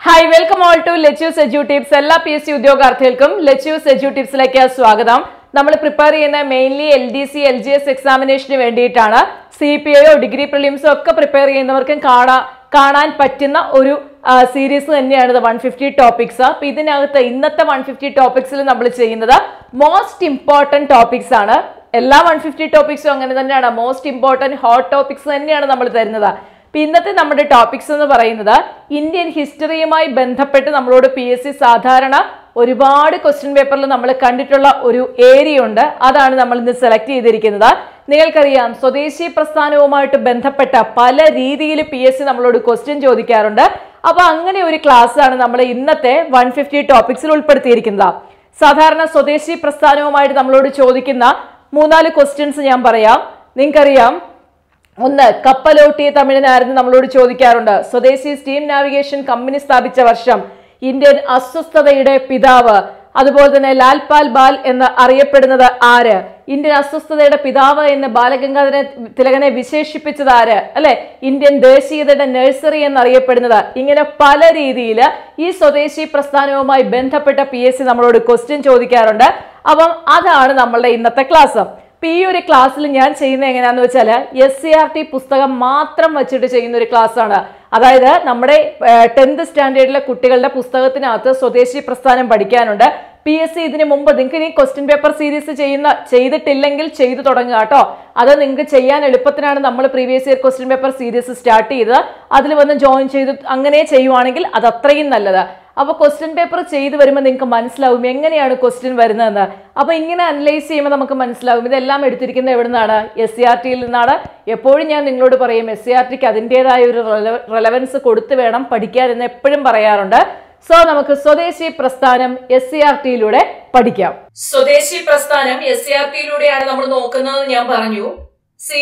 hi welcome all to Lechu's edu tips എല്ലാ P S C ഉദ്യോഗാർത്ഥികൾക്കും Lechu's edu ടിപ്സിലേക്ക് സ്വാഗതം നമ്മൾ പ്രിപ്പയർ ചെയ്യുന്ന mainly L D C L G S എക്സാമിനേഷന് വേണ്ടിയിട്ടാണ് സി പി ഐയോ ഡിഗ്രി പ്രിലിംസോ ഒക്കെ പ്രിപ്പയർ ചെയ്യുന്നവർക്കും കാണാൻ കാണാൻ പറ്റുന്ന ഒരു സീരീസ് തന്നെയാണ് വൺ ഫിഫ്റ്റി ടോപ്പിക്സ് അപ്പൊ ഇതിനകത്ത് ഇന്നത്തെ വൺ ഫിഫ്റ്റി ടോപ്പിക്സിൽ നമ്മൾ ചെയ്യുന്നത് മോസ്റ്റ് ഇമ്പോർട്ടന്റ് ടോപ്പിക്സ് ആണ് എല്ലാ വൺ ഫിഫ്റ്റി ടോപ്പിക്സും അങ്ങനെ തന്നെയാണ് മോസ്റ്റ് ഇമ്പോർട്ടന്റ് ഹോട്ട് ടോപ്പിക്സ് തന്നെയാണ് നമ്മൾ തരുന്നത് അപ്പൊ ഇന്നത്തെ നമ്മുടെ ടോപ്പിക്സ് എന്ന് പറയുന്നത് ഇന്ത്യൻ ഹിസ്റ്ററിയുമായി ബന്ധപ്പെട്ട് നമ്മളോട് പി എസ് സി സാധാരണ ഒരുപാട് ക്വസ്റ്റ്യൻ പേപ്പറിൽ നമ്മൾ കണ്ടിട്ടുള്ള ഒരു ഏരിയ ഉണ്ട് അതാണ് നമ്മൾ ഇന്ന് സെലക്ട് ചെയ്തിരിക്കുന്നത് നിങ്ങൾക്കറിയാം സ്വദേശി പ്രസ്ഥാനവുമായിട്ട് ബന്ധപ്പെട്ട പല രീതിയിൽ പി എസ് സി നമ്മളോട് ക്വസ്റ്റ്യൻ ചോദിക്കാറുണ്ട് അപ്പൊ അങ്ങനെ ഒരു ക്ലാസ് ആണ് നമ്മൾ ഇന്നത്തെ വൺ ഫിഫ്റ്റി ടോപ്പിക്സിൽ ഉൾപ്പെടുത്തിയിരിക്കുന്നത് സാധാരണ സ്വദേശി പ്രസ്ഥാനവുമായിട്ട് നമ്മളോട് ചോദിക്കുന്ന മൂന്നാല് ക്വസ്റ്റ്യൻസ് ഞാൻ പറയാം നിങ്ങൾക്കറിയാം ഒന്ന് കപ്പലോട്ടിയ തമിഴനായിരുന്നു നമ്മളോട് ചോദിക്കാറുണ്ട് സ്വദേശി സ്റ്റീം നാവിഗേഷൻ കമ്പനി സ്ഥാപിച്ച വർഷം ഇന്ത്യൻ അസ്വസ്ഥതയുടെ പിതാവ് അതുപോലെ തന്നെ ലാൽപാൽ ബാൽ എന്ന് അറിയപ്പെടുന്നത് ആര് ഇന്ത്യൻ അസ്വസ്ഥതയുടെ പിതാവ് എന്ന് ബാലഗംഗാധര തിലകനെ വിശേഷിപ്പിച്ചത് ആര് അല്ലെ ഇന്ത്യൻ ദേശീയതയുടെ നഴ്സറി എന്നറിയപ്പെടുന്നത് ഇങ്ങനെ പല രീതിയിൽ ഈ സ്വദേശി പ്രസ്ഥാനവുമായി ബന്ധപ്പെട്ട പി എസ് സി നമ്മളോട് ക്വസ്റ്റ്യൻ ചോദിക്കാറുണ്ട് അപ്പം അതാണ് നമ്മളുടെ ഇന്നത്തെ ക്ലാസ് അപ്പൊ ഈ ഒരു ക്ലാസ്സിൽ ഞാൻ ചെയ്യുന്നത് എങ്ങനെയാന്ന് വെച്ചാൽ എസ് സി ആർ ടി പുസ്തകം മാത്രം വെച്ചിട്ട് ചെയ്യുന്ന ഒരു ക്ലാസ് ആണ് അതായത് നമ്മുടെ ടെൻത്ത് സ്റ്റാൻഡേർഡിലെ കുട്ടികളുടെ പുസ്തകത്തിനകത്ത് സ്വദേശി പ്രസ്ഥാനം പഠിക്കാനുണ്ട് പി എസ് സി ഇതിന് മുമ്പ് നിങ്ങൾക്ക് ഇനി ക്വസ്റ്റ്യൻ പേപ്പർ സീരീസ് ചെയ്യുന്ന ചെയ്തിട്ടില്ലെങ്കിൽ ചെയ്തു തുടങ്ങുക കേട്ടോ അത് നിങ്ങൾക്ക് ചെയ്യാൻ എളുപ്പത്തിനാണ് നമ്മൾ previous year question paper series start ചെയ്തത് അതിൽ വന്ന് ജോയിൻ ചെയ്ത് അങ്ങനെ ചെയ്യുവാണെങ്കിൽ അത് അത്രയും നല്ലത് അപ്പൊ ക്വസ്റ്റ്യൻ പേപ്പർ ചെയ്ത് വരുമ്പോൾ നിങ്ങൾക്ക് മനസ്സിലാവും എങ്ങനെയാണ് ക്വസ്റ്റ്യൻ വരുന്നതെന്ന് അപ്പൊ ഇങ്ങനെ അനലൈസ് ചെയ്യുമ്പോൾ നമുക്ക് മനസ്സിലാവും ഇതെല്ലാം എടുത്തിരിക്കുന്നത് എവിടെ നിന്നാണ് എസ് സി ആർ ടിയിൽ നിന്നാണ് എപ്പോഴും ഞാൻ നിങ്ങളോട് പറയും എസ് സി ആർ ടിക്ക് അതിൻ്റെതായ ഒരു റെലവൻസ് കൊടുത്തു വേണം പഠിക്കാൻ എന്ന് എപ്പോഴും പറയാറുണ്ട് സോ നമുക്ക് സ്വദേശി പ്രസ്ഥാനം എസ് സി ആർ ടിയിലൂടെ പഠിക്കാം സ്വദേശി പ്രസ്ഥാനം എസ് സി ആർ ടിയിലൂടെയാണ് നമ്മൾ നോക്കുന്നത് ഞാൻ പറഞ്ഞു സി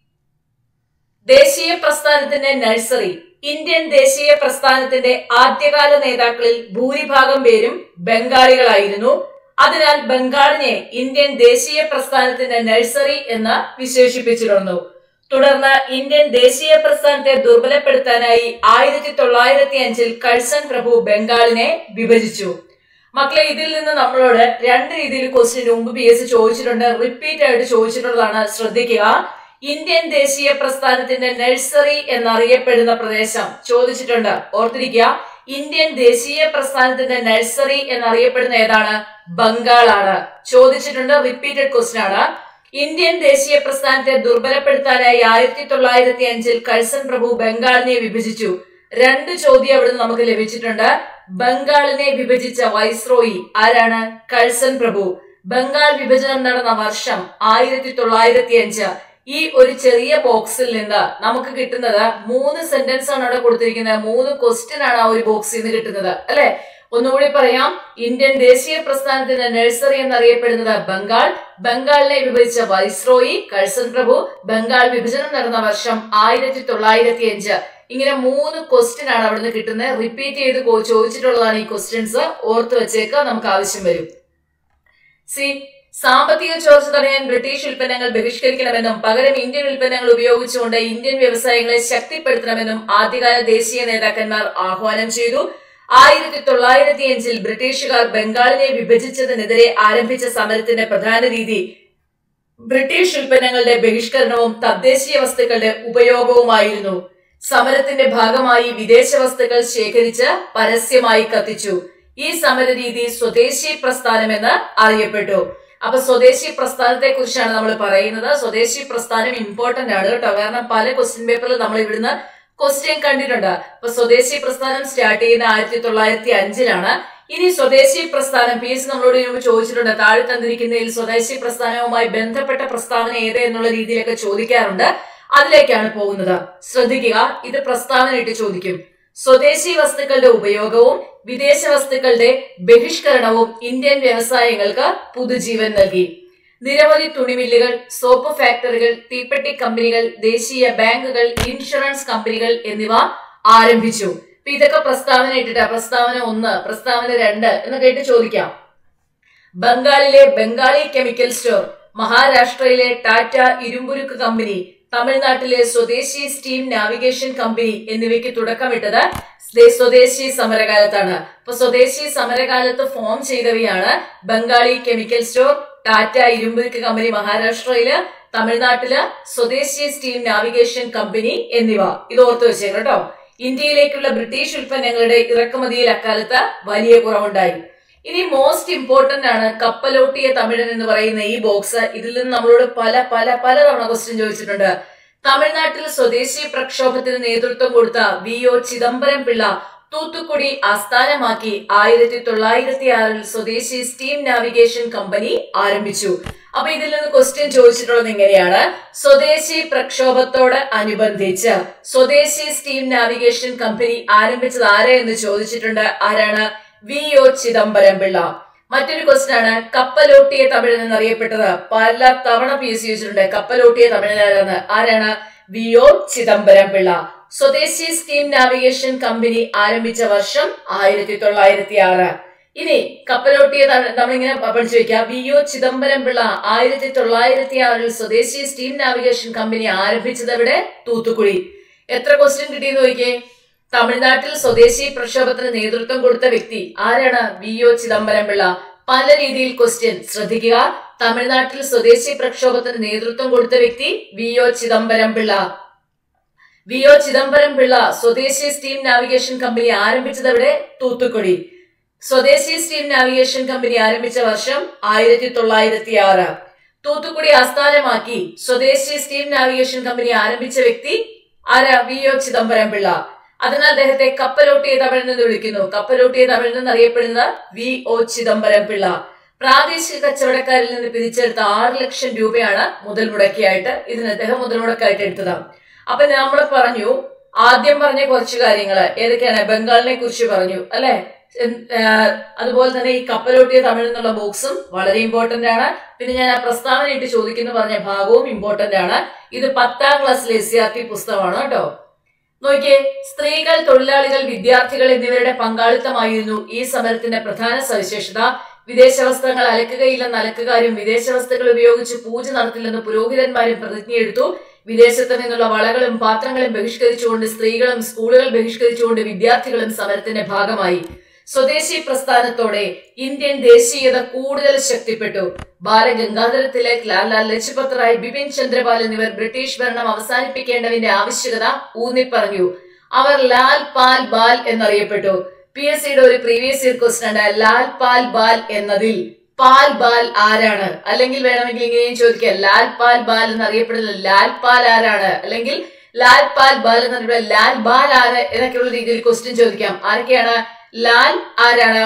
ദേശീയ പ്രസ്ഥാനത്തിന്റെ നഴ്സറി ഇന്ത്യൻ ദേശീയ പ്രസ്ഥാനത്തിന്റെ ആദ്യകാല നേതാക്കളിൽ ഭൂരിഭാഗം പേരും ബംഗാളികളായിരുന്നു അതിനാൽ ബംഗാളിനെ ഇന്ത്യൻ ദേശീയ പ്രസ്ഥാനത്തിന്റെ നഴ്സറി എന്ന് വിശേഷിപ്പിച്ചിരുന്നു തുടർന്ന് ഇന്ത്യൻ ദേശീയ പ്രസ്ഥാനത്തെ ദുർബലപ്പെടുത്താനായി ആയിരത്തി തൊള്ളായിരത്തി അഞ്ചിൽ കഴ്സൺ പ്രഭു ബംഗാളിനെ വിഭജിച്ചു മക്കളെ ഇതിൽ നിന്ന് നമ്മളോട് രണ്ട് രീതിയിൽ ക്വസ്റ്റ്യൻ മുമ്പ് പി എസ് ചോദിച്ചിട്ടുണ്ട് റിപ്പീറ്റ് ആയിട്ട് ചോദിച്ചിട്ടുള്ളതാണ് ശ്രദ്ധിക്കുക ഇന്ത്യൻ ദേശീയ പ്രസ്ഥാനത്തിന്റെ നഴ്സറി എന്നറിയപ്പെടുന്ന പ്രദേശം ചോദിച്ചിട്ടുണ്ട് ഓർത്തിരിക്കുക ഇന്ത്യൻ ദേശീയ പ്രസ്ഥാനത്തിന്റെ നഴ്സറി എന്നറിയപ്പെടുന്ന ഏതാണ് ബംഗാളാണ് ചോദിച്ചിട്ടുണ്ട് റിപ്പീറ്റഡ് ക്വസ്റ്റ്യൻ ആണ് ഇന്ത്യൻ ദേശീയ പ്രസ്ഥാനത്തെ ദുർബലപ്പെടുത്താനായി ആയിരത്തി തൊള്ളായിരത്തി അഞ്ചിൽ കഴ്സൺ പ്രഭു ബംഗാളിനെ വിഭജിച്ചു രണ്ട് ചോദ്യം അവിടുന്ന് നമുക്ക് ലഭിച്ചിട്ടുണ്ട് ബംഗാളിനെ വിഭജിച്ച വൈസ്രോയി ആരാണ് കഴ്സൺ പ്രഭു ബംഗാൾ വിഭജനം നടന്ന വർഷം ആയിരത്തി തൊള്ളായിരത്തി അഞ്ച് ഈ ഒരു ചെറിയ ബോക്സിൽ നിന്ന് നമുക്ക് കിട്ടുന്നത് മൂന്ന് സെന്റൻസ് ആണ് അവിടെ കൊടുത്തിരിക്കുന്നത് മൂന്ന് ക്വസ്റ്റ്യൻ ആണ് ആ ഒരു ബോക്സിൽ നിന്ന് കിട്ടുന്നത് അല്ലെ ഒന്നുകൂടി പറയാം ഇന്ത്യൻ ദേശീയ പ്രസ്ഥാനത്തിന്റെ നഴ്സറി എന്നറിയപ്പെടുന്നത് ബംഗാൾ ബംഗാളിനെ വിഭജിച്ച വൈസ്രോയി കഴ്സൺ പ്രഭു ബംഗാൾ വിഭജനം നടന്ന വർഷം ആയിരത്തി തൊള്ളായിരത്തി അഞ്ച് ഇങ്ങനെ മൂന്ന് ക്വസ്റ്റ്യൻ ആണ് അവിടുന്ന് കിട്ടുന്നത് റിപ്പീറ്റ് ചെയ്ത് ചോദിച്ചിട്ടുള്ളതാണ് ഈ ക്വസ്റ്റ്യൻസ് ഓർത്ത് വെച്ചേക്ക് നമുക്ക് ആവശ്യം വരും സി സാമ്പത്തിക ചോർച്ച തടയാൻ ബ്രിട്ടീഷ് ഉൽപ്പന്നങ്ങൾ ബഹിഷ്കരിക്കണമെന്നും പകരം ഇന്ത്യൻ ഉൽപ്പന്നങ്ങൾ ഉപയോഗിച്ചുകൊണ്ട് ഇന്ത്യൻ വ്യവസായങ്ങളെ ശക്തിപ്പെടുത്തണമെന്നും ആദ്യകാല ദേശീയ നേതാക്കന്മാർ ആഹ്വാനം ചെയ്തു ആയിരത്തി തൊള്ളായിരത്തി അഞ്ചിൽ ബ്രിട്ടീഷുകാർ ബംഗാളിനെ വിഭജിച്ചതിനെതിരെ ആരംഭിച്ച സമരത്തിന്റെ പ്രധാന രീതി ബ്രിട്ടീഷ് ഉൽപ്പന്നങ്ങളുടെ ബഹിഷ്കരണവും തദ്ദേശീയ വസ്തുക്കളുടെ ഉപയോഗവുമായിരുന്നു സമരത്തിന്റെ ഭാഗമായി വിദേശ വസ്തുക്കൾ ശേഖരിച്ച് പരസ്യമായി കത്തിച്ചു ഈ സമരരീതി സ്വദേശി പ്രസ്ഥാനം എന്ന് അറിയപ്പെട്ടു അപ്പൊ സ്വദേശി പ്രസ്ഥാനത്തെ കുറിച്ചാണ് നമ്മൾ പറയുന്നത് സ്വദേശി പ്രസ്ഥാനം ഇമ്പോർട്ടന്റ് ആണ് കേട്ടോ കാരണം പല ക്വസ്റ്റ്യൻ പേപ്പറിൽ നമ്മൾ ഇവിടുന്ന് ക്വസ്റ്റ്യൻ കണ്ടിട്ടുണ്ട് അപ്പൊ സ്വദേശി പ്രസ്ഥാനം സ്റ്റാർട്ട് ചെയ്യുന്ന ആയിരത്തി തൊള്ളായിരത്തി അഞ്ചിലാണ് ഇനി സ്വദേശി പ്രസ്ഥാനം പി എസ് നമ്മളോട് ചോദിച്ചിട്ടുണ്ട് താഴെ തന്നിരിക്കുന്നതിൽ സ്വദേശി പ്രസ്ഥാനവുമായി ബന്ധപ്പെട്ട പ്രസ്താവന ഏത് എന്നുള്ള രീതിയിലൊക്കെ ചോദിക്കാറുണ്ട് അതിലേക്കാണ് പോകുന്നത് ശ്രദ്ധിക്കുക ഇത് പ്രസ്താവന ഇട്ട് ചോദിക്കും സ്വദേശി വസ്തുക്കളുടെ ഉപയോഗവും വിദേശ വസ്തുക്കളുടെ ബഹിഷ്കരണവും ഇന്ത്യൻ വ്യവസായങ്ങൾക്ക് പുതുജീവൻ നൽകി നിരവധി തുണിമില്ലുകൾ സോപ്പ് ഫാക്ടറികൾ തീപ്പെട്ടി കമ്പനികൾ ദേശീയ ബാങ്കുകൾ ഇൻഷുറൻസ് കമ്പനികൾ എന്നിവ ആരംഭിച്ചു അപ്പൊ ഇതൊക്കെ പ്രസ്താവന ഇട്ടിട്ട് പ്രസ്താവന ഒന്ന് പ്രസ്താവന രണ്ട് എന്ന് കേട്ട് ചോദിക്കാം ബംഗാളിലെ ബംഗാളി കെമിക്കൽ സ്റ്റോർ മഹാരാഷ്ട്രയിലെ ടാറ്റ ഇരുമ്പുരുക്ക് കമ്പനി തമിഴ്നാട്ടിലെ സ്വദേശി സ്റ്റീം നാവിഗേഷൻ കമ്പനി എന്നിവയ്ക്ക് തുടക്കമിട്ടത് ദേ- സ്വദേശി സമരകാലത്താണ് അപ്പൊ സ്വദേശി സമരകാലത്ത് ഫോം ചെയ്തവയാണ് ബംഗാളി കെമിക്കൽ സ്റ്റോർ ടാറ്റ ഇരുമ്പുരുക്ക് കമ്പനി മഹാരാഷ്ട്രയില് തമിഴ്നാട്ടില് സ്വദേശി സ്റ്റീം നാവിഗേഷൻ കമ്പനി എന്നിവ ഇത് ഓർത്തു വെച്ചേക്കണം കേട്ടോ ഇന്ത്യയിലേക്കുള്ള ബ്രിട്ടീഷ് ഉൽപ്പന്നങ്ങളുടെ ഇറക്കുമതിയിൽ അക്കാലത്ത് വലിയ കുറവുണ്ടായി ഇനി മോസ്റ്റ് ഇമ്പോർട്ടന്റ് ആണ് കപ്പലോട്ടിയ തമിഴൻ എന്ന് പറയുന്ന ഈ ബോക്സ് ഇതിൽ നിന്ന് നമ്മളോട് പല പല പല തവണ ക്വസ്റ്റ്യൻ ചോദിച്ചിട്ടുണ്ട് തമിഴ്നാട്ടിൽ സ്വദേശി പ്രക്ഷോഭത്തിന് നേതൃത്വം കൊടുത്ത വി ഒ ചിദംബരം പിള്ള തൂത്തുക്കുടി ആസ്ഥാനമാക്കി ആയിരത്തി തൊള്ളായിരത്തി ആറിൽ സ്വദേശി സ്റ്റീം നാവിഗേഷൻ കമ്പനി ആരംഭിച്ചു അപ്പൊ ഇതിൽ നിന്ന് ക്വസ്റ്റ്യൻ ചോദിച്ചിട്ടുള്ളത് ഇങ്ങനെയാണ് സ്വദേശി പ്രക്ഷോഭത്തോട് അനുബന്ധിച്ച് സ്വദേശി സ്റ്റീം നാവിഗേഷൻ കമ്പനി ആരംഭിച്ചത് ആരാ എന്ന് ചോദിച്ചിട്ടുണ്ട് ആരാണ് വി ഒ ചിദംബരം പിള്ള മറ്റൊരു ക്വസ്റ്റ്യൻ ആണ് കപ്പലോട്ടിയ തമിഴൻ എന്നറിയപ്പെട്ടത് പല തവണ പി എസ് സി ചോദിച്ചിട്ടുണ്ട് കപ്പലോട്ടിയ തമിഴൻ ആരാണ് ആരാണ് V O Chidambaram Pillai swadeshi steam navigation company ആരംഭിച്ച വർഷം ആയിരത്തി തൊള്ളായിരത്തി ആറ് ഇനി കപ്പലോട്ടിയ തമിഴ് നമ്മളിങ്ങനെ പഠിച്ചു വെക്കാം വി ഒ ചിദംബരം പിള്ള ആയിരത്തി തൊള്ളായിരത്തി ആറിൽ സ്വദേശി സ്റ്റീം നാവിഗേഷൻ കമ്പനി ആരംഭിച്ചത് എവിടെ തൂത്തുക്കുടി എത്ര ക്വസ്റ്റ്യൻ കിട്ടിയെന്ന് നോക്കിയേ തമിഴ്നാട്ടിൽ സ്വദേശി പ്രക്ഷോഭത്തിന് നേതൃത്വം കൊടുത്ത വ്യക്തി ആരാണ് വി ഒ ചിദംബരം പിള്ള പല രീതിയിൽ ക്വസ്റ്റ്യൻ ശ്രദ്ധിക്കുക തമിഴ്നാട്ടിൽ സ്വദേശി പ്രക്ഷോഭത്തിന് നേതൃത്വം കൊടുത്ത വ്യക്തി V O Chidambaram Pillai V O Chidambaram Pillai swadeshi steam navigation company ആരംഭിച്ചത് എവിടെ തൂത്തുക്കുടി സ്വദേശി സ്റ്റീം നാവിഗേഷൻ കമ്പനി ആരംഭിച്ച വർഷം ആയിരത്തി തൊള്ളായിരത്തി ആറ് തൂത്തുക്കുടി ആസ്ഥാനമാക്കി സ്വദേശി സ്റ്റീം നാവിഗേഷൻ കമ്പനി ആരംഭിച്ച വ്യക്തി ആരാ വി ഒ ചിദംബരം പിള്ള അതിനാൽ അദ്ദേഹത്തെ കപ്പലോട്ടിയ തമിഴൻ എന്ന് വിളിക്കുന്നു കപ്പലോട്ടിയ തമിഴൻ എന്നറിയപ്പെടുന്നത് വി ഒ ചിദംബരം പിള്ള പ്രാദേശിക കച്ചവടക്കാരിൽ നിന്ന് പിരിച്ചെടുത്ത ആറ് ലക്ഷം രൂപയാണ് മുതൽ മുടക്കിയായിട്ട് ഇതിന് അദ്ദേഹം മുതൽ മുടക്കായിട്ട് എടുത്തത് അപ്പൊ നമ്മൾ പറഞ്ഞു ആദ്യം പറഞ്ഞ കുറച്ച് കാര്യങ്ങള് ഏതൊക്കെയാണ് ബംഗാളിനെ കുറിച്ച് പറഞ്ഞു അല്ലെ എൻ- ആ, അതുപോലെ തന്നെ ഈ കപ്പലോട്ടിയ തമിഴ് എന്നുള്ള ബോക്സും വളരെ ഇമ്പോർട്ടന്റ് ആണ് പിന്നെ ഞാൻ ആ പ്രസ്താവന ഇട്ട് ചോദിക്കുന്നു പറഞ്ഞ ഭാഗവും ഇമ്പോർട്ടന്റ് ആണ് ഇത് പത്താം ക്ലാസ്സിലെ എസ് സി ആർ ടി പുസ്തകമാണ് കേട്ടോ നോക്കിയേ സ്ത്രീകൾ തൊഴിലാളികൾ വിദ്യാർത്ഥികൾ എന്നിവരുടെ പങ്കാളിത്തമായിരുന്നു ഈ സമരത്തിന്റെ പ്രധാന സവിശേഷത വിദേശ വസ്ത്രങ്ങൾ അലക്കുകയില്ലെന്ന് അലക്കുകാരും വിദേശ വസ്തുക്കൾ ഉപയോഗിച്ച് പൂജ നടത്തില്ലെന്ന് പുരോഹിതന്മാരും പ്രതിജ്ഞയെടുത്തു വിദേശത്ത് നിന്നുള്ള വളകളും പാത്രങ്ങളും ബഹിഷ്കരിച്ചുകൊണ്ട് സ്ത്രീകളും സ്കൂളുകൾ ബഹിഷ്കരിച്ചുകൊണ്ട് വിദ്യാർത്ഥികളും സമരത്തിന്റെ ഭാഗമായി സ്വദേശി പ്രസ്ഥാനത്തോടെ ഇന്ത്യൻ ദേശീയത കൂടുതൽ ശക്തിപ്പെട്ടു ബാലഗംഗാധര തിലക് ലാലാ ലജ്പത് റായ് ബിപിൻ ചന്ദ്രപാൽ എന്നിവർ ബ്രിട്ടീഷ് ഭരണം അവസാനിപ്പിക്കേണ്ടതിന്റെ ആവശ്യകത ഊന്നിപ്പറഞ്ഞു അവർ ലാൽ പാൽ ബാൽ എന്നറിയപ്പെട്ടു പി എസ് സിയുടെ ഒരു പ്രീവിയസ് ഇയർ ക്വസ്റ്റൻ ഉണ്ട് ലാൽ പാൽ ബാൽ എന്നതിൽ പാൽ ബാൽ ആരാണ് അല്ലെങ്കിൽ വേണമെങ്കിൽ ഇങ്ങനെയും ചോദിക്കാം ലാൽ പാൽ ബാൽ എന്നറിയപ്പെടുന്നത് ലാൽ പാൽ ആരാണ് അല്ലെങ്കിൽ ലാൽ പാൽ ബാൽ എന്നറിയപ്പെടുന്നത് ലാൽ ബാൽ ആര് എന്നൊക്കെയുള്ള രീതിയിൽ ക്വസ്റ്റ്യൻ ചോദിക്കാം ആരൊക്കെയാണ് ലാൽ ആരാണ്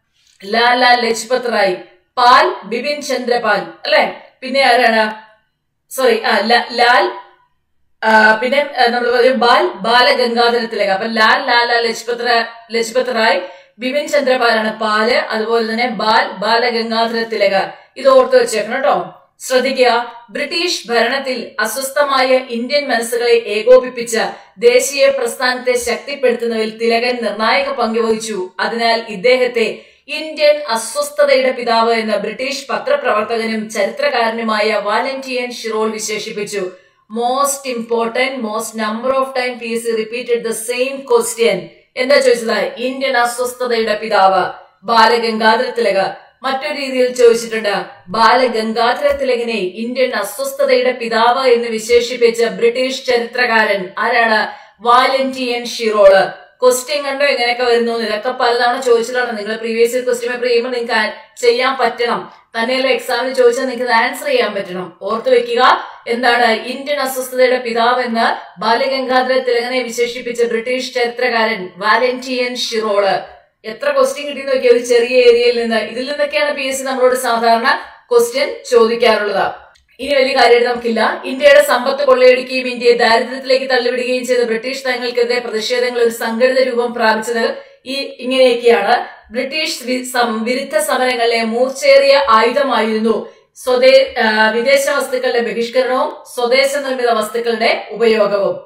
ലാലാ ലജ്പത് റായ് പാൽ ബിപിൻ ചന്ദ്രപാൽ അല്ലെ പിന്നെ ആരാണ് സോറി ആ ല- ലാൽ ആ, പിന്നെ നമ്മൾ പറയും ബാൽ ബാലഗംഗാധര തിലക് അപ്പൊ ലാൽ ലാല ലജ്പത് റായ് ലജ്പത് റായ് ബിപിൻ ചന്ദ്രപാലാണ് പാല് അതുപോലെ തന്നെ ബാൽ ബാലഗംഗാധര തിലക് ഇത് ഓർത്ത് വെച്ചേക്കണം കേട്ടോ ശ്രദ്ധിക്കുക ബ്രിട്ടീഷ് ഭരണത്തിൽ അസ്വസ്ഥമായ ഇന്ത്യൻ മനസ്സുകളെ ഏകോപിപ്പിച്ച ദേശീയ പ്രസ്ഥാനത്തെ ശക്തിപ്പെടുത്തുന്നതിൽ തിലകൻ നിർണായക പങ്ക് വഹിച്ചു അതിനാൽ ഇദ്ദേഹത്തെ ഇന്ത്യൻ അസ്വസ്ഥതയുടെ പിതാവ് എന്ന ബ്രിട്ടീഷ് പത്രപ്രവർത്തകനും ചരിത്രകാരനുമായ വാലന്റിയൻ ഷിറോൾ വിശേഷിപ്പിച്ചു most important most number of time P S C repeated the same question എന്താ ചോദിച്ചത് ഇന്ത്യൻ അസ്വസ്ഥതയുടെ പിതാവ് ബാലഗംഗാധര തിലക് മറ്റൊരു രീതിയിൽ ചോദിച്ചിട്ടുണ്ട് ബാലഗംഗാധര തിലകിനെ ഇന്ത്യൻ അസ്വസ്ഥതയുടെ പിതാവ് എന്ന് വിശേഷിപ്പിച്ച ബ്രിട്ടീഷ് ചരിത്രകാരൻ ആരാണ് വാലന്റിയൻ ഷിറോള് ക്വസ്റ്റ്യൻ കണ്ടോ എങ്ങനെയൊക്കെ വരുന്നു എന്ന് ഇതൊക്കെ പലതവണ ചോദിച്ചിട്ടാണ് നിങ്ങൾ പ്രീവിയസ് ഇയർ ക്വസ്റ്റ്യൻ പേപ്പർ ചെയ്യുമ്പോൾ നിങ്ങൾക്ക് ചെയ്യാൻ പറ്റണം തന്നെയല്ല എക്സാമിന് ചോദിച്ചാൽ നിങ്ങൾക്ക് ആൻസർ ചെയ്യാൻ പറ്റണം ഓർത്തു വെക്കുക എന്താണ് ഇന്ത്യൻ അസ്വസ്ഥതയുടെ പിതാവ് എന്ന് ബാലഗംഗാധര തിലകനെ വിശേഷിപ്പിച്ച ബ്രിട്ടീഷ് ചരിത്രകാരൻ വാലന്റിയൻ ഷിറോള് എത്ര ക്വസ്റ്റ്യൻ കിട്ടി നോക്കിയ ഒരു ചെറിയ ഏരിയയിൽ നിന്ന് ഇതിൽ നിന്നൊക്കെയാണ് പി എസ് സി നമ്മളോട് സാധാരണ ക്വസ്റ്റ്യൻ ചോദിക്കാറുള്ളത് ഇനി വലിയ കാര്യമായിട്ട് നമുക്കില്ല ഇന്ത്യയുടെ സമ്പത്ത് കൊള്ളയടിക്കുകയും ഇന്ത്യയെ ദാരിദ്ര്യത്തിലേക്ക് തള്ളിവിടുകയും ചെയ്ത ബ്രിട്ടീഷ് നയങ്ങൾക്കെതിരെ പ്രതിഷേധങ്ങൾ ഒരു സംഘടിത രൂപം പ്രാപിച്ചത് ഈ ഇങ്ങനെയൊക്കെയാണ് ബ്രിട്ടീഷ് വി- സം- വിരുദ്ധ സമരങ്ങളിലെ മൂർച്ചേറിയ ആയുധമായിരുന്നു സ്വദേ ആ, വിദേശ വസ്തുക്കളുടെ ബഹിഷ്കരണവും സ്വദേശ നിർമ്മിത വസ്തുക്കളുടെ ഉപയോഗവും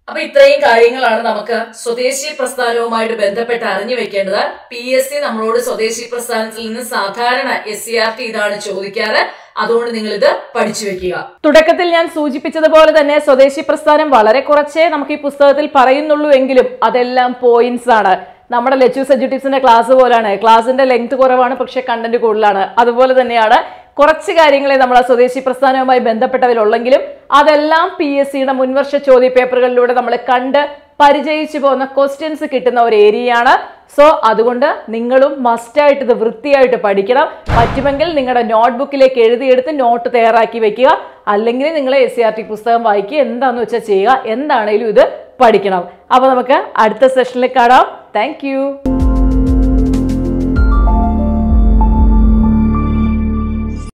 അപ്പൊ ഇത്രയും കാര്യങ്ങളാണ് നമുക്ക് സ്വദേശി പ്രസ്ഥാനവുമായിട്ട് ബന്ധപ്പെട്ട് അറിഞ്ഞു വെക്കേണ്ടത് പി എസ് സി നമ്മളോട് സ്വദേശി പ്രസ്ഥാനത്തിൽ നിന്ന് സാധാരണ എസ് സി ആർ ടി ഇതാണ് ചോദിക്കാറ് അതുകൊണ്ട് നിങ്ങൾ ഇത് പഠിച്ചു വെക്കുക തുടക്കത്തിൽ ഞാൻ സൂചിപ്പിച്ചതുപോലെ തന്നെ സ്വദേശി പ്രസ്ഥാനം വളരെ കുറച്ചേ നമുക്ക് ഈ പുസ്തകത്തിൽ പറയുന്നുള്ളൂ എങ്കിലും അതെല്ലാം പോയിന്റ്സ് ആണ് നമ്മുടെ ലെച്ചൂസ് എഡ്യൂട്ടിവ്സിന്റെ ക്ലാസ് പോലാണ് ക്ലാസിന്റെ ലെങ്ത് കുറവാണ് പക്ഷെ കണ്ടന്റ് കൂടുതലാണ് അതുപോലെ തന്നെയാണ് കുറച്ച് കാര്യങ്ങളെ നമ്മൾ ആ സ്വദേശി പ്രസ്ഥാനവുമായി ബന്ധപ്പെട്ടവരുള്ളെങ്കിലും അതെല്ലാം പി എസ് സിയുടെ മുൻവർഷ ചോദ്യ പേപ്പറുകളിലൂടെ നമ്മൾ കണ്ട് പരിചയിച്ചു പോകുന്ന ക്വസ്റ്റ്യൻസ് കിട്ടുന്ന ഒരു ഏരിയയാണ് സോ അതുകൊണ്ട് നിങ്ങളും മസ്റ്റായിട്ട് ഇത് വൃത്തിയായിട്ട് പഠിക്കണം പറ്റുമെങ്കിൽ നിങ്ങളുടെ നോട്ട്ബുക്കിലേക്ക് എഴുതിയെടുത്ത് നോട്ട് തയ്യാറാക്കി വെക്കുക അല്ലെങ്കിൽ നിങ്ങൾ എസ് സി ആർ ടി പുസ്തകം വായിക്കുക എന്താണെന്ന് വെച്ചാൽ ചെയ്യുക എന്താണേലും ഇത് പഠിക്കണം അപ്പോൾ നമുക്ക് അടുത്ത സെഷനിൽ കാണാം താങ്ക്